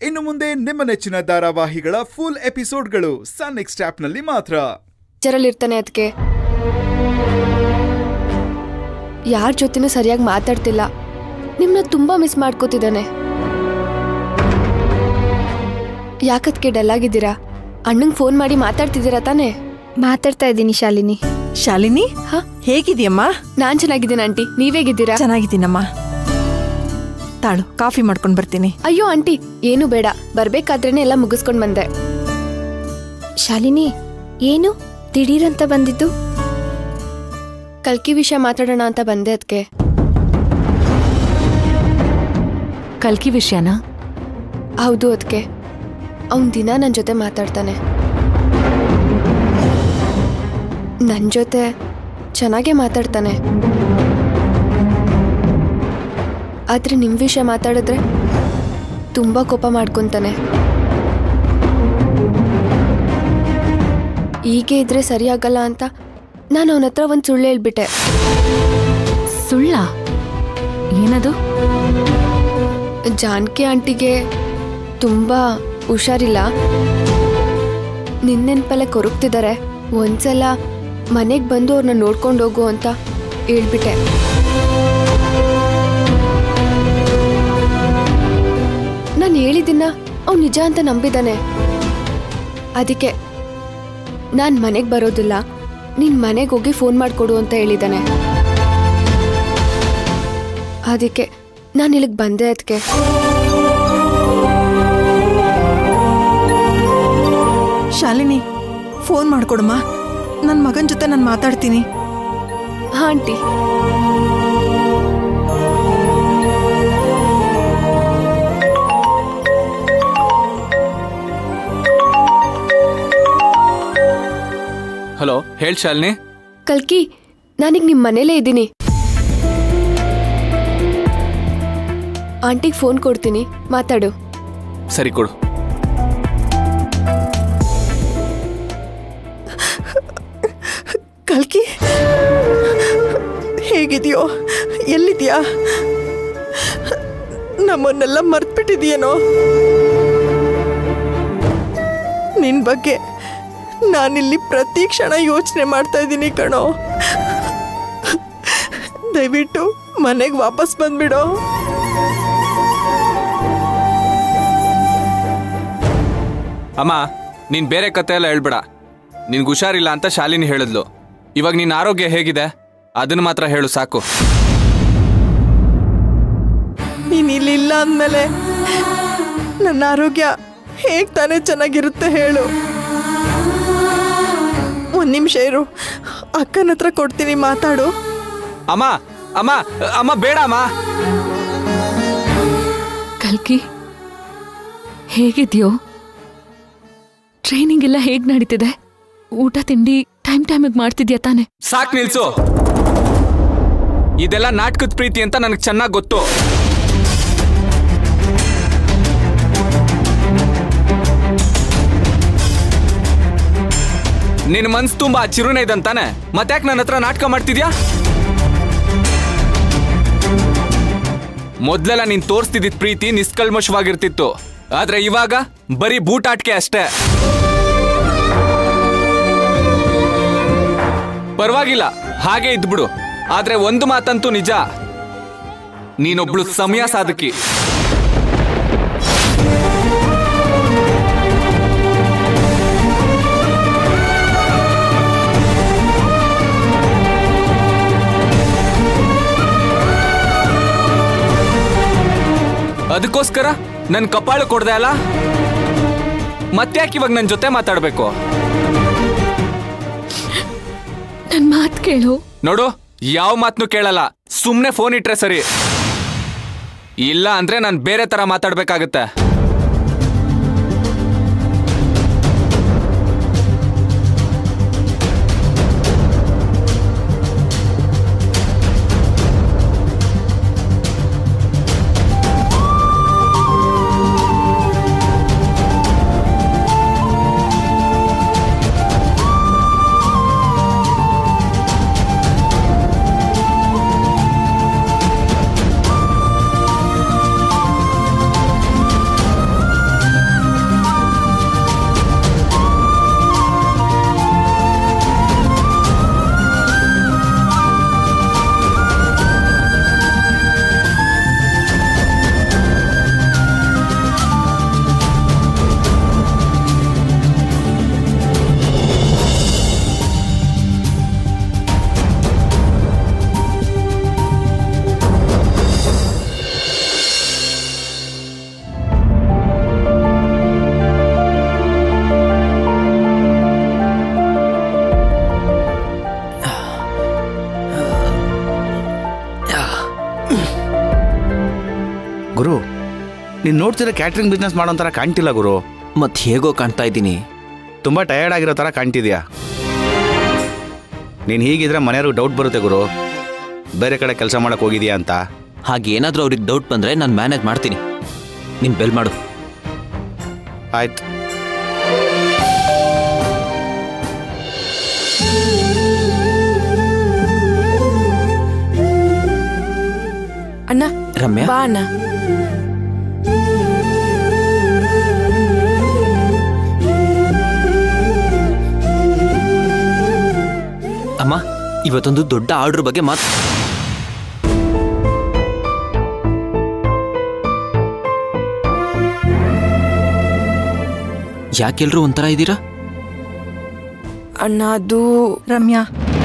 ಇನ್ನು ಮುಂದೆ ನಿಮ್ಮ ನೆಚ್ಚಿನ ಧಾರಾವಾಹಿಗಳ ಫುಲ್ ಎಪಿಸೋಡ್ಗಳು ಸನ್ ನೆಕ್ಸ್ಟ್ ಆಪ್ನಲ್ಲಿ ಮಾತ್ರ ಇರ್ತಾನೆ ಅದಕ್ಕೆ ಯಾರ ಜೊತೆನೂ ಸರಿಯಾಗಿ ಮಾತಾಡ್ತಿಲ್ಲ ನಿಮ್ಮನ್ನ ತುಂಬಾ ಮಿಸ್ ಮಾಡ್ಕೋತಿದ್ದಾನೆ ಯಾಕದ್ಕೆ ಡಲ್ ಆಗಿದ್ದೀರಾ ಅಣ್ಣಂಗೆ ಫೋನ್ ಮಾಡಿ ಮಾತಾಡ್ತಿದ್ದೀರಾ ತಾನೇ ಮಾತಾಡ್ತಾ ಇದ್ದೀನಿ ಶಾಲಿನಿ ಶಾಲಿನಿ ಹ? ಹೇಗಿದ್ಯಮ್ಮ ನಾನ್ ಚೆನ್ನಾಗಿದ್ದೀನಿ ಆಂಟಿ ನೀವೇಗಿದ್ದೀರಾ ಚೆನ್ನಾಗಿದ್ದೀನಮ್ಮ ತಾಳು ಕಾಫಿ ಮಾಡ್ಕೊಂಡು ಬರ್ತೀನಿ ಅಯ್ಯೋ ಆಂಟಿ ಏನು ಬೇಡ ಬರ್ಬೇಕಾದ್ರೇನೆ ಎಲ್ಲ ಮುಗಿಸ್ಕೊಂಡ್ ಬಂದೆ ಶಾಲಿನಿ ಏನು ದಿಢೀರಂತ ಬಂದಿದ್ದು ಕಲ್ಕಿ ವಿಷಯ ಮಾತಾಡೋಣ ಅಂತ ಬಂದೆ ಅದಕ್ಕೆ ಕಲ್ಕಿ ವಿಷಯನ ಹೌದು ಅದಕ್ಕೆ ಅವನ್ ದಿನ ನನ್ನ ಜೊತೆ ಮಾತಾಡ್ತಾನೆ ನನ್ನ ಜೊತೆ ಚೆನ್ನಾಗೇ ಮಾತಾಡ್ತಾನೆ ಆದ್ರೆ ನಿಮ್ ವಿಷಯ ಮಾತಾಡಿದ್ರೆ ತುಂಬಾ ಕೋಪ ಮಾಡ್ಕೊಂತಾನೆ ಹೀಗೆ ಇದ್ರೆ ಸರಿಯಾಗಲ್ಲ ಅಂತ ನಾನು ಅವನ ಹತ್ರ ಒಂದು ಸುಳ್ಳು ಹೇಳ್ಬಿಟ್ಟೆ ಸುಳ್ಳ ಏನದು ಜಾನಕಿ ಆಂಟಿಗೆ ತುಂಬಾ ಹುಷಾರಿಲ್ಲ ನಿನ್ನೆನ್ಪಲ್ಲ ಕೊರಗ್ತಿದ್ದಾರೆ ಒಂದ್ಸಲ ಮನೆಗೆ ಬಂದು ಅವ್ರನ್ನ ನೋಡ್ಕೊಂಡು ಹೋಗು ಅಂತ ಹೇಳ್ಬಿಟ್ಟೆ ನಾನು ಹೇಳಿದ್ದನ್ನ ಅವ್ನು ನಿಜ ಅಂತ ನಂಬಿದ್ದಾನೆ ಅದಕ್ಕೆ ನಾನು ಮನೆಗೆ ಬರೋದಿಲ್ಲ ನೀನ್ ಮನೆಗೆ ಹೋಗಿ ಫೋನ್ ಮಾಡಿಕೊಡು ಅಂತ ಹೇಳಿದ್ದಾನೆ ಅದಕ್ಕೆ ನಾನು ಇಲ್ಲಿಗೆ ಬಂದೆ ಅದಕ್ಕೆ ಶಾಲಿನಿ ಫೋನ್ ಮಾಡ್ಕೊಡಮ್ಮ ನನ್ನ ಮಗನ ಜೊತೆ ನಾನು ಮಾತಾಡ್ತೀನಿ ಹಾ ಆಂಟಿ ಹಲೋ ಹೇಳ್ ಶಾಲಿನಿ ಕಲ್ಕಿ ನಾನೀಗ ನಿಮ್ಮ ಮನೇಲೇ ಇದ್ದೀನಿ ಆಂಟಿಗೆ ಫೋನ್ ಕೊಡ್ತೀನಿ ಮಾತಾಡು ಸರಿ ಕೊಡು ಕಲ್ಕಿ ಹೇಗಿದೆಯೋ ಎಲ್ಲಿದ್ಯಾ ನಮ್ಮನ್ನೆಲ್ಲ ಮರ್ತ್ಬಿಟ್ಟಿದೆಯೇನೋ ನಿನ್ ಬಗ್ಗೆ ನಾನಿಲ್ಲಿ ಪ್ರತಿ ಕ್ಷಣ ಯೋಚನೆ ಮಾಡ್ತಾ ಇದ್ದೀನಿ ಕಣೋ ದಯವಿಟ್ಟು ಮನೆಗೆ ವಾಪಸ್ ಬಂದ್ಬಿಡೋ ಅಮ್ಮ ನೀನ್ ಬೇರೆ ಕತೆ ಎಲ್ಲ ಹೇಳ್ಬೇಡ ನಿನ್ಗೆ ಹುಷಾರಿಲ್ಲ ಅಂತ ಶಾಲಿನಿ ಹೇಳಿದ್ಲು ಇವಾಗ ನಿನ್ನ ಆರೋಗ್ಯ ಹೇಗಿದೆ ಅದನ್ನ ಮಾತ್ರ ಹೇಳು ಸಾಕು ನೀನ್ ಇಲ್ಲಿಲ್ಲ ಅಂದಮೇಲೆ ನನ್ನ ಆರೋಗ್ಯ ಹೇಗ್ ತಾನೇ ಚೆನ್ನಾಗಿರುತ್ತೆ ಹೇಳು ಒಂದ್ ನಿಮಿಷ ಇರು ಅಕ್ಕನ ಹತ್ರ ಕೊಡ್ತೀನಿ ಮಾತಾಡು ಅಮ್ಮ ಅಮ್ಮ ಅಮ್ಮ ಬೇಡ ಅಮ್ಮ ಕಲ್ಕಿ ಹೇಗಿದ್ಯೋ ಟ್ರೈನಿಂಗ್ ಎಲ್ಲ ಹೇಗ್ ನಡೀತಿದೆ ಊಟ ತಿಂಡಿ ಟೈಮ್ ಟೈಮಿಗೆ ಮಾಡ್ತಿದ್ಯಾ ತಾನೆ ಸಾಕ್ ನಿಲ್ಸು ಇದೆಲ್ಲ ನಾಟಕದ ಪ್ರೀತಿ ಅಂತ ನನಗೆ ಚೆನ್ನಾಗಿ ಗೊತ್ತು ನಿನ್ ಮನ್ಸ್ ತುಂಬಾ ಚಿರುನೆ ಇದಂತಾನೆ ಮತ್ತ್ಯಾಕ್ ನನ್ನ ಹತ್ರ ನಾಟಕ ಮಾಡ್ತಿದ್ಯಾ ಮೊದ್ಲೆಲ್ಲ ನೀನ್ ತೋರಿಸ್ತಿದ್ದಿದ್ ಪ್ರೀತಿ ನಿಷ್ಕಲ್ಮಶವಾಗಿರ್ತಿತ್ತು ಆದ್ರೆ ಇವಾಗ ಬರೀ ಬೂಟಾಟ್ಕೆ ಅಷ್ಟೇ ಪರವಾಗಿಲ್ಲ ಹಾಗೆ ಇದ್ಬಿಡು ಆದ್ರೆ ಒಂದು ಮಾತಂತೂ ನಿಜ ನೀನೊಬ್ಳು ಸಮಯ ಸಾಧಕಿ ಅದಕ್ಕೋಸ್ಕರ ನನ್ ಕಪಾಳು ಕೊಡ್ದೆ ಅಲ್ಲ ಮತ್ತ್ಯಾಕೆ ಇವಾಗ ನನ್ನ ಜೊತೆ ಮಾತಾಡ್ಬೇಕು ನನ್ ಮಾತ್ ಕೇಳು ನೋಡು ಯಾವ ಮಾತನ್ನು ಕೇಳಲ್ಲ ಸುಮ್ನೆ ಫೋನ್ ಇಟ್ರೆ ಸರಿ ಇಲ್ಲ ಅಂದ್ರೆ ನಾನು ಬೇರೆ ತರ ಮಾತಾಡ್ಬೇಕಾಗತ್ತೆ ನೀನು ನೋಡ್ತಿರೋ ಕ್ಯಾಟ್ರಿಂಗ್ ಬಿಸ್ನೆಸ್ ಮಾಡೋ ಥರ ಕಾಣ್ತಿಲ್ಲ ಗುರು ಮತ್ತೆ ಹೇಗೋ ಕಾಣ್ತಾ ಇದ್ದೀನಿ ತುಂಬ ಟಯರ್ಡ್ ಆಗಿರೋ ಥರ ಕಾಣ್ತಿದ್ಯಾ ನೀನು ಹೀಗಿದ್ರೆ ಮನೆಯವ್ರಿಗೆ ಡೌಟ್ ಬರುತ್ತೆ ಗುರು ಬೇರೆ ಕಡೆ ಕೆಲಸ ಮಾಡಕ್ಕೆ ಹೋಗಿದ್ಯಾ ಅಂತ ಹಾಗೇನಾದ್ರೂ ಅವ್ರಿಗೆ ಡೌಟ್ ಬಂದರೆ ನಾನು ಮ್ಯಾನೇಜ್ ಮಾಡ್ತೀನಿ ನೀನು ಬೆಲ್ ಮಾಡು ಆಯ್ತು ಅಣ್ಣ ರಮ್ಯಾ ಬಾ ಅಣ್ಣ ಅಮ್ಮ ಇವತ್ತೊಂದು ದೊಡ್ಡ ಆರ್ಡರ್ ಬಗ್ಗೆ ಮಾತು ಯಾಕೆಲ್ರೂ ಒಂಥರ ಇದ್ದೀರಾ ಅಣ್ಣ ಅದು ರಮ್ಯಾ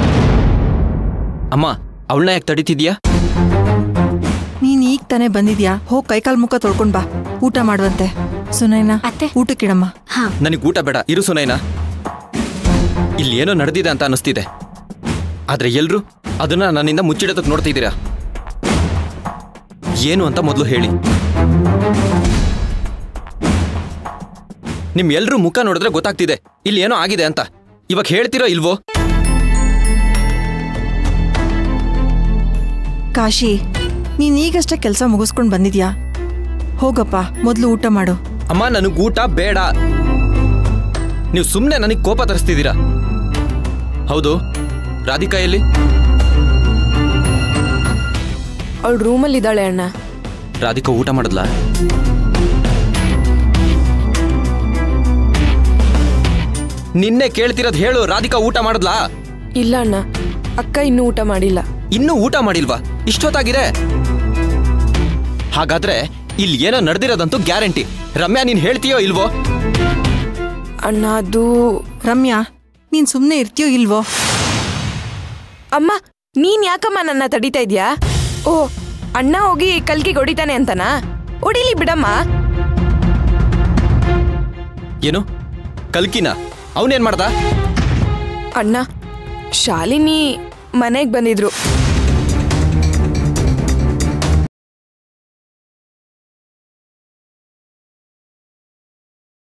ಅಮ್ಮ ಅವಳನ್ನ ಯಾಕೆ ತಡಿತಿದ್ಯಾ ನೀನ್ ಈಗ ತಾನೇ ಬಂದಿದ್ಯಾ ಹೋಗ್ ಕೈಕಾಲ್ ಮುಖ ತೊಳ್ಕೊಂಡ್ ಬಾ ಊಟ ಮಾಡುವಂತೆ ಸುನೈನಾ ಅತ್ತೆ. ಊಟಕ್ಕಿಡಮ್ಮ ನನಗೆ ಊಟ ಬೇಡ ಇರು ಸುನೈನಾ ಇಲ್ಲಿ ಏನೋ ನಡೆದಿದೆ ಅಂತ ಅನಿಸ್ತಿದೆ ಆದ್ರೆ ಎಲ್ರು ಅದನ್ನ ನನ್ನಿಂದ ಮುಚ್ಚಿಡೋದಕ್ಕೆ ನೋಡ್ತಾ ಇದ್ದೀರಾ ಏನು ಅಂತ ಮೊದಲು ಹೇಳಿ ನಿಮ್ ಎಲ್ರೂ ಮುಖ ನೋಡಿದ್ರೆ ಗೊತ್ತಾಗ್ತಿದೆ ಇಲ್ಲಿ ಏನೋ ಆಗಿದೆ ಅಂತ ಇವಾಗ ಹೇಳ್ತಿರೋ ಇಲ್ವೋ ಕಾಶಿ ನೀನ್ ಈಗಷ್ಟೇ ಕೆಲಸ ಮುಗಿಸ್ಕೊಂಡ್ ಬಂದಿದ್ಯಾ ಹೋಗಪ್ಪ ಮೊದ್ಲು ಊಟ ಮಾಡು ಅಮ್ಮ ನನಗೆ ಊಟ ಬೇಡ ನೀವು ಸುಮ್ಮನೆ ನನಗೆ ಕೋಪ ತರಿಸ್ತಿದ್ದೀರಾ ಹೌದು ರಾಧಿಕಾ ಎಲ್ಲಿ ಅವಳು ರೂಮಲ್ಲಿ ಇದ್ದಾಳೆ ಅಣ್ಣ ರಾಧಿಕಾ ಊಟ ಮಾಡಿದ್ಲಾ ನಿನ್ನೆ ಕೇಳ್ತಿರೋದು ಹೇಳು ರಾಧಿಕಾ ಊಟ ಮಾಡಿದ್ಲಾ ಇಲ್ಲ ಅಣ್ಣ ಅಕ್ಕ ಇನ್ನೂ ಊಟ ಮಾಡಿಲ್ಲ ಇನ್ನೂ ಊಟ ಮಾಡಿಲ್ವಾ ಇಷ್ಟೊತ್ತಾಗಿದೆ ಹಾಗಾದ್ರೆ ಇಲ್ಲಿ ಏನೋ ನಡೆದಿರೋದಂತೂ ಗ್ಯಾರಂಟಿ ರಮ್ಯಾ ನೀನ್ ಹೇಳ್ತೀಯೋ ಇಲ್ವೋ ಅಣ್ಣ ಅದು ರಮ್ಯಾ ನೀನ್ ಸುಮ್ಮನೆ ಇರ್ತೀಯೋ ಇಲ್ವೋ ಅಮ್ಮ ನೀನ್ ಯಾಕಮ್ಮ ನನ್ನ ತಡಿತಾ ಇದ್ಯಾ ಓ ಅಣ್ಣ ಹೋಗಿ ಕಲ್ಕಿಗೆ ಹೊಡಿತಾನೆ ಅಂತನಾ ಹೊಡಿಲಿ ಬಿಡಮ್ಮ ಏನು ಕಲ್ಕಿನ ಅವನೇನ್ ಮಾಡ್ದ ಅಣ್ಣ ಶಾಲಿನಿ ಮನೆಗೆ ಬಂದಿದ್ರು